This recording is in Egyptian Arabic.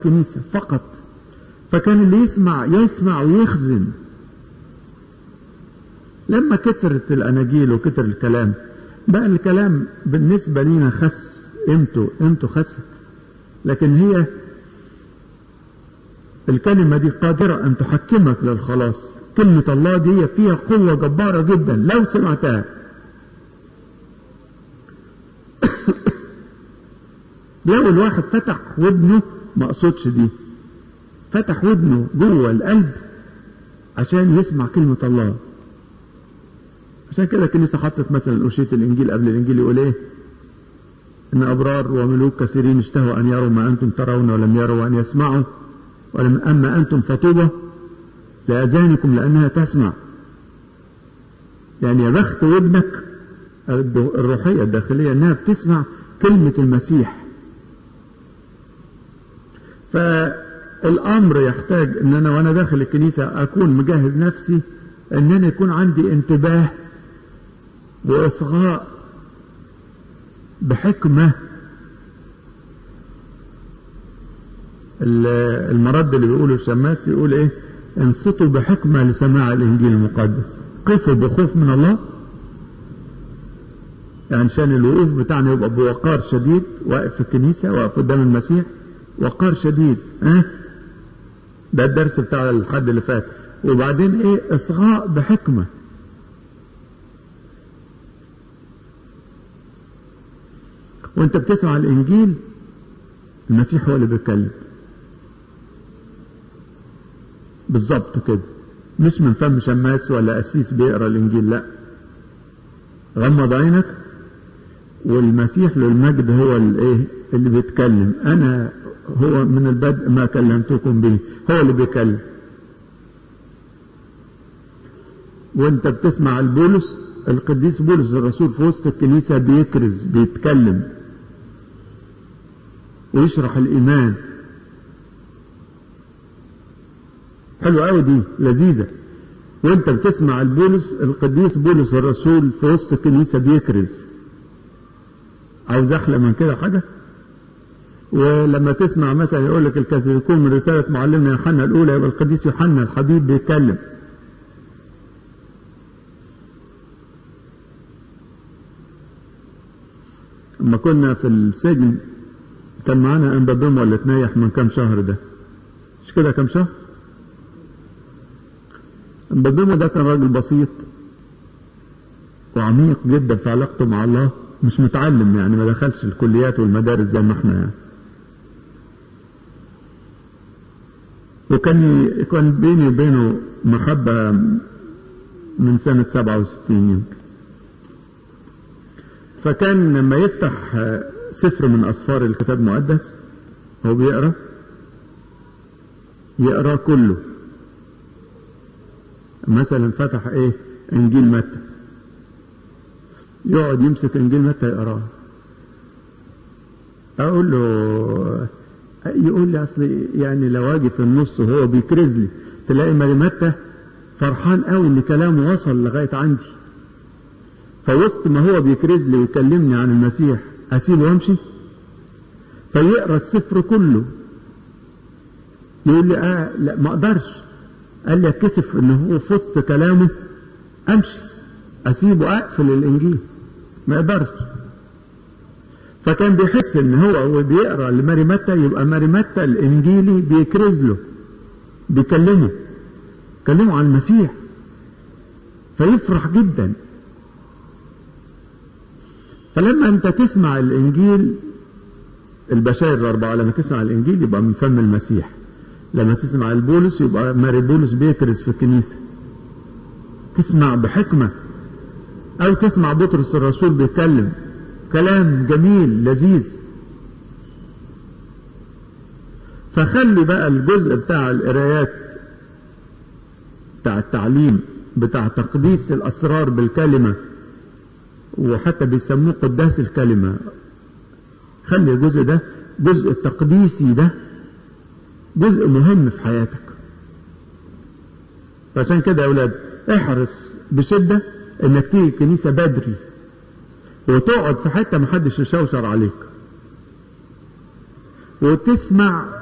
الكنيسة فقط فكان اللي يسمع يسمع ويخزن لما كترت الأناجيل وكتر الكلام بقى الكلام بالنسبة لنا خس قيمته قيمته خست لكن هي الكلمة دي قادرة أن تحكمك للخلاص كلمة الله دي فيها قوة جبارة جدا لو سمعتها لو الواحد فتح ودنه ما اقصدش دي فتح ودنه جوه القلب عشان يسمع كلمة الله عشان كده الكنيسة حطت مثلا أشية الإنجيل قبل الإنجيل يقول إيه؟ إن أبرار وملوك كثيرين اشتهوا أن يروا ما أنتم ترون ولم يروا وأن يسمعوا ولم أما أنتم فطوبة لأذانكم لأنها تسمع يعني يا بخت ودنك الروحية الداخلية إنها بتسمع كلمة المسيح فالأمر يحتاج إن أنا وأنا داخل الكنيسة أكون مجهز نفسي إن أنا يكون عندي انتباه وإصغاء بحكمة المرد اللي بيقوله الشماس يقول إيه انصتوا بحكمة لسماع الإنجيل المقدس قفوا بخوف من الله يعني عشان الوقوف بتاعنا يبقى بوقار شديد واقف في الكنيسة واقف قدام المسيح وقار شديد اه ده الدرس بتاع الحد اللي فات وبعدين ايه اصغاء بحكمة وانت بتسمع الانجيل المسيح هو اللي بيتكلم بالظبط كده مش من فم شماس ولا قسيس بيقرا الانجيل لا غمض عينك والمسيح للمجد هو الايه اللي بيتكلم انا هو من البدء ما كلمتكم به هو اللي بيتكلم وانت بتسمع البولس القديس بولس الرسول في وسط الكنيسة بيكرز بيتكلم ويشرح الإيمان حلوة قوي دي لذيذة وانت بتسمع البولس القديس بولس الرسول في وسط الكنيسة بيكرز عاوز احلى من كده حاجة ولما تسمع مثلا يقول لك الكاثوليكون من رسالة معلمنا يوحنا الأولى يبقى القديس يوحنا الحبيب بيتكلم لما كنا في السجن كان معانا انبابيمو اللي اتنيح من كام شهر ده مش كده كام شهر انبابيمو ده كان راجل بسيط وعميق جدا في علاقته مع الله مش متعلم يعني ما دخلش الكليات والمدارس زي ما احنا يعني وكان كان بيني وبينه محبة من سنة 67 يمكن فكان لما يفتح سفر من أسفار الكتاب المقدس هو بيقرأ يقرأ كله مثلا فتح ايه انجيل متى يقعد يمسك انجيل متى يقراه اقول له يقول لي اصل يعني لو اجي في النص وهو بيكرز لي تلاقي مالي متى فرحان قوي ان كلامه وصل لغايه عندي فوسط ما هو بيكرز لي ويكلمني عن المسيح اسيبه وامشي فيقرا السفر كله يقول لي اه لا ما اقدرش قال لي اتكسف ان هو في وسط كلامه امشي اسيبه اقفل الانجيل ما يقدرش فكان بيحس ان هو هو بيقرا لماري متى يبقى ماري متى الانجيلي بيكرز له بيكلمه كلمه عن المسيح فيفرح جدا فلما انت تسمع الانجيل البشائر الاربعه لما تسمع الانجيل يبقى من فم المسيح لما تسمع البولس يبقى ماري بولس بيكرز في الكنيسه تسمع بحكمه او تسمع بطرس الرسول بيتكلم كلام جميل لذيذ فخلي بقى الجزء بتاع القرايات بتاع التعليم بتاع تقديس الاسرار بالكلمه وحتى بيسموه قداس الكلمه خلي الجزء ده جزء التقديسي ده جزء مهم في حياتك فعشان كده يا اولاد احرص بشده انك تيجي الكنيسه بدري وتقعد في حته محدش يشوشر عليك وتسمع